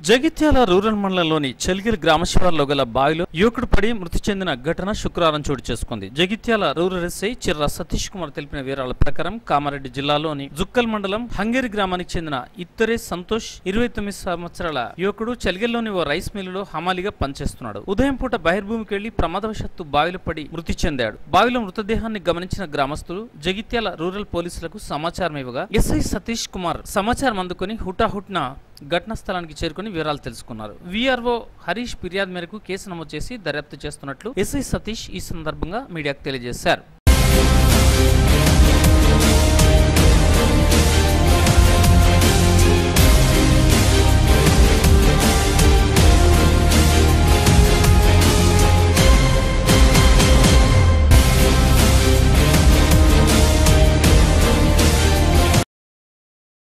Jagtial rural మండలంలోని చెల్గిరి గ్రామ శివార్లో గల బావిలో యువకుడు పడి మృతి చెందిన ఘటన శుక్రవారం చోటు చేసుకుంది జగిత్యాల రూరల్ ఎస్ఐ చిర్ర సతీష్ కుమార్ తెలిపిన వివరాల ప్రకారం కామారెడ్డి జిల్లాలోని జుక్కల్ మండలం హంగేరి గ్రామానికి చెందిన ఇత్తరే సంతోష్ ఇరవై తొమ్మిది సంవత్సరాల యువకుడు చెల్గిల్లోని ఓ రైస్ మిల్లులో హమాలిగా పనిచేస్తున్నాడు ఉదయం పూట బహిర్భూమికి వెళ్లి ప్రమాదవశాత్తు బావిలో పడి మృతి చెందాడు బావిలో మృతదేహాన్ని గమనించిన గ్రామస్తులు జగిత్యాల రూరల్ పోలీసులకు సమాచారం ఇవ్వగా ఎస్ఐ సతీష్ కుమార్ సమాచారం అందుకుని హుటాహుట్న ఘటనా స్థలానికి చేరుకుని వివరాలు తెలుసుకున్నారు విఆర్ఓ హరీష్ ఫిర్యాదు మేరకు కేసు నమోదు చేసి దర్యాప్తు చేస్తున్నట్లు ఎస్ఐ సతీష్ ఈ సందర్భంగా మీడియాకు తెలియజేశారు